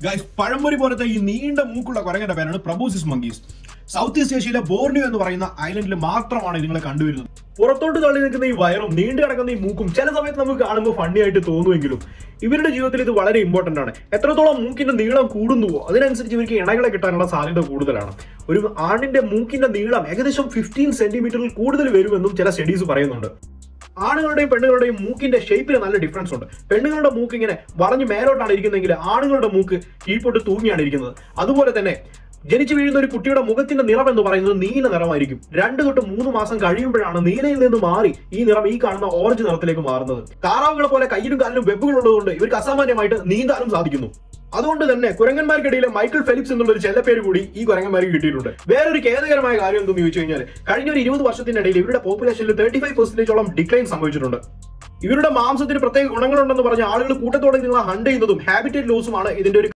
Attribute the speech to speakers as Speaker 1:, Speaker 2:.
Speaker 1: guys പഴംപൊരി പോലത്തെ ഈ നീണ്ട മൂക്കുള്ള കുരങ്ങന്റെ പേരാണ് പ്രബോസിസ് മങ്കീസ് സൗത്ത് ഈസ്റ്റ് ഏഷ്യയിലെ ബോർണിയോ എന്ന് പറയുന്ന ഐലൻഡിൽ മാത്രമാണ് ഇതിങ്ങളെ കണ്ടുവരുന്നത് പുറത്തോട്ട് തള്ളി നിൽക്കുന്ന ഈ വയറും നീണ്ടു കിടക്കുന്ന ഈ മൂക്കും ചില സമയത്ത് നമുക്ക് കാണുമ്പോൾ ഫണ്ണി ആയിട്ട് തോന്നുമെങ്കിലും ഇവരുടെ ജീവിതത്തിൽ ഇത് വളരെ ഇമ്പോർട്ടന്റ് ആണ് എത്രത്തോളം മൂക്കിന്റെ നീളം കൂടുന്നുവോ അതിനനുസരിച്ച് ഇവർക്ക് ഇണകളെ കിട്ടാനുള്ള സാധ്യത കൂടുതലാണ് ഒരു ആണിന്റെ മൂക്കിന്റെ നീളം ഏകദേശം ഫിഫ്റ്റീൻ സെന്റിമീറ്ററിൽ കൂടുതൽ വരുമെന്നും ചില സ്റ്റഡീസ് പറയുന്നുണ്ട് ആണുങ്ങളുടെയും പെണ്ണുങ്ങളുടെയും മൂക്കിന്റെ ഷേപ്പിൽ നല്ല ഡിഫറൻസ് ഉണ്ട് പെണ്ണുങ്ങളുടെ മൂക്ക് ഇങ്ങനെ വളഞ്ഞ് മേലോട്ടാണ് ഇരിക്കുന്നതെങ്കിൽ ആണുങ്ങളുടെ മൂക്ക് കീഴ്പോട്ട് തൂങ്ങിയാണ് ഇരിക്കുന്നത് അതുപോലെ തന്നെ ജനിച്ചു വീഴുന്ന ഒരു കുട്ടിയുടെ മുഖത്തിന്റെ നിറം എന്ന് പറയുന്നത് നീല നിറമായിരിക്കും രണ്ട് തൊട്ട് മൂന്ന് മാസം കഴിയുമ്പോഴാണ് നീലയിൽ നിന്ന് മാറി ഈ നിറം ഈ കാണുന്ന ഓറഞ്ച് നിറത്തിലേക്ക് മാറുന്നത് താറാവുകളെ പോലെ കയ്യിലും കാലിലും വെബുകൾ ഉള്ളതുകൊണ്ട് ഇവർക്ക് അസാമാന്യമായിട്ട് നീന്താനും സാധിക്കുന്നു അതുകൊണ്ട് തന്നെ കുരങ്ങന്മാർക്കിടയിലെ മൈക്കിൾ ഫെലിപ്സ് എന്നുള്ള ഒരു ചെല്ലപ്പേര് കൂടി ഈ കുരങ്ങന്മാർക്ക് കിട്ടിയിട്ടുണ്ട് വേറൊരു ഖേദകരമായ കാര്യം എന്തെന്ന് ചോദിച്ചു കഴിഞ്ഞാൽ കഴിഞ്ഞ ഒരു ഇരുപത് വർഷത്തിനിടയിൽ ഇവരുടെ പോപ്പുലേഷനിൽ തേർട്ടി ഫൈവ് പെർസെന്റേജോളം ഡിക്ലൈൻ സംഭവിച്ചിട്ടുണ്ട് ഇവരുടെ മാംസത്തിന് പ്രത്യേക ഗുണങ്ങളുണ്ടെന്ന് പറഞ്ഞ ആളുകൾ കൂട്ടത്തോടെ നിങ്ങളെ ഹണ്ട് ചെയ്യുന്നതും ഹാബിറ്റേറ്റ് ലോസുമാണ് ഇതിന്റെ ഒരു